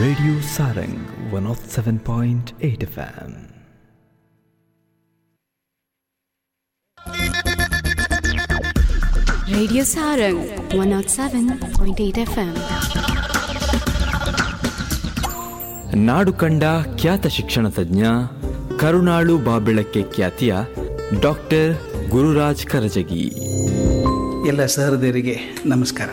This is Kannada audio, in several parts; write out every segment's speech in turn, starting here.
Radio Sarang 107.8 FM. Radio Sarang 107.8 FM. ನಾಡು ಕಂಡ ಖ್ಯಾತ ಶಿಕ್ಷಣ ತಜ್ಞ ಕರುಣಾಳು ಬಾಬೆಳಕ್ಕೆ ಖ್ಯಾತಿಯ ಡಾಕ್ಟರ್ ಗುರುರಾಜ್ ಕರಜಗಿ ಎಲ್ಲ ಸಹೃದಯರಿಗೆ ನಮಸ್ಕಾರ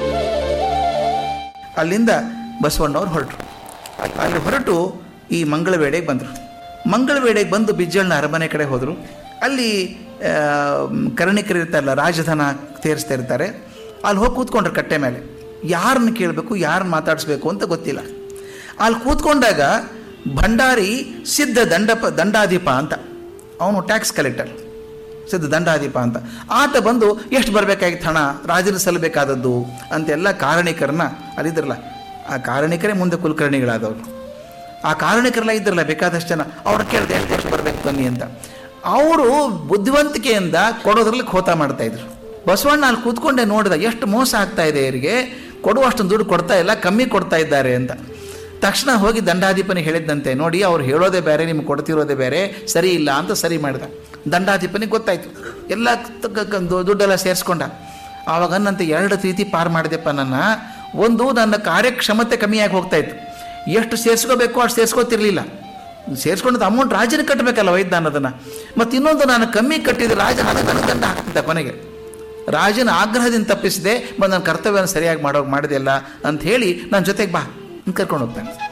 ಅಲ್ಲಿಂದ ಬಸವಣ್ಣವ್ರು ಹೊರಟರು ಅಲ್ಲಿ ಹೊರಟು ಈ ಮಂಗಳವೇಡೆಗೆ ಬಂದರು ಮಂಗಳವೇಡೆಗೆ ಬಂದು ಬಿಜ್ಜಳನ ಅರಮನೆ ಕಡೆ ಹೋದರು ಅಲ್ಲಿ ಆ, ಕರ್ಣಿಕರು ಇರ್ತಾರಲ್ಲ ರಾಜಧನ ತೇರಿಸ್ತಾ ಇರ್ತಾರೆ ಅಲ್ಲಿ ಹೋಗಿ ಕೂತ್ಕೊಂಡ್ರು ಕಟ್ಟೆ ಮೇಲೆ ಯಾರನ್ನ ಕೇಳಬೇಕು ಯಾರನ್ನ ಮಾತಾಡಿಸ್ಬೇಕು ಅಂತ ಗೊತ್ತಿಲ್ಲ ಅಲ್ಲಿ ಕೂತ್ಕೊಂಡಾಗ ಭಂಡಾರಿ ಸಿದ್ಧ ದಂಡಪ ದಂಡಾಧಿಪ ಅಂತ ಅವನು ಟ್ಯಾಕ್ಸ್ ಕಲೆಕ್ಟರ್ ಸಿದ್ಧ ದಂಡಾಧಿಪ ಅಂತ ಆತ ಬಂದು ಎಷ್ಟು ಬರಬೇಕಾಗಿತ್ತು ಹಣ ರಾಜರು ಸಲ್ಲಬೇಕಾದದ್ದು ಅಂತೆಲ್ಲ ಕಾರಣಿಕರನ್ನ ಅಲ್ಲಿದ್ರಲ್ಲ ಆ ಕಾರಣಿಕರೇ ಮುಂದೆ ಕುಲಕರ್ಣಿಗಳಾದವರು ಆ ಕಾರಣಿಕರೆಲ್ಲ ಇದ್ರಲ್ಲ ಬೇಕಾದಷ್ಟು ಜನ ಅವ್ರು ಕೇಳಿದೆ ಎಷ್ಟು ಎಷ್ಟು ಬರಬೇಕು ಬನ್ನಿ ಅಂತ ಅವರು ಬುದ್ಧಿವಂತಿಕೆಯಿಂದ ಕೊಡೋದ್ರಲ್ಲಿ ಖೋತ ಮಾಡ್ತಾ ಇದ್ರು ಬಸವಣ್ಣ ಅಲ್ಲಿ ಕೂತ್ಕೊಂಡೆ ನೋಡಿದ ಎಷ್ಟು ಮೋಸ ಆಗ್ತಾ ಇದೆ ಇವರಿಗೆ ಕೊಡುವಷ್ಟು ದುಡ್ಡು ಕೊಡ್ತಾ ಇಲ್ಲ ಕಮ್ಮಿ ಕೊಡ್ತಾ ಇದ್ದಾರೆ ಅಂತ ತಕ್ಷಣ ಹೋಗಿ ದಂಡಾಧಿಪನಿಗೆ ಹೇಳಿದ್ದಂತೆ ನೋಡಿ ಅವ್ರು ಹೇಳೋದೇ ಬೇರೆ ನಿಮ್ಗೆ ಕೊಡ್ತಿರೋದೇ ಬೇರೆ ಸರಿ ಇಲ್ಲ ಅಂತ ಸರಿ ಮಾಡಿದ ದಂಡಾಧಿಪನಿಗೆ ಗೊತ್ತಾಯ್ತು ಎಲ್ಲ ತ- ಕ- ಕ- ದು- ದುಡ್ಡೆಲ್ಲ ಸೇರಿಸ್ಕೊಂಡ ಆವಾಗ ಅನ್ನಂತೆ ಎರಡು ರೀತಿ ಪಾರು ಮಾಡಿದೆಪ್ಪ ನನ್ನ ಒಂದು ನನ್ನ ಕಾರ್ಯಕ್ಷಮತೆ ಕಮ್ಮಿಯಾಗಿ ಹೋಗ್ತಾ ಇತ್ತು ಎಷ್ಟು ಸೇರಿಸ್ಕೋಬೇಕು ಅಷ್ಟು ಸೇರಿಸ್ಕೋತಿರ್ಲಿಲ್ಲ ಸೇರಿಸ್ಕೊಂಡದ್ದು ಅಮೌಂಟ್ ರಾಜನ ಕಟ್ಟಬೇಕಲ್ಲ ವೈದ್ಯಾನದನ್ನು ಮತ್ತು ಇನ್ನೊಂದು ನಾನು ಕಮ್ಮಿ ಕಟ್ಟಿದ ರಾಜ ನನಗೆ ನನಗೆ ದಂಡ ಹಾಕ್ತಿದ್ದ ಕೊನೆಗೆ ರಾಜನ ಆಗ್ರಹದಿಂದ ತಪ್ಪಿಸಿದೆ ಮತ್ತು ನನ್ನ ಕರ್ತವ್ಯನ ಸರಿಯಾಗಿ ಮಾಡೋ ಮಾಡಿದೆಲ್ಲ ಅಂತ ಹೇಳಿ ನನ್ನ ಜೊತೆಗೆ ಬಾ ಅಂತ ಕರ್ಕೊಂಡು ಹೋಗ್ತಾನೆ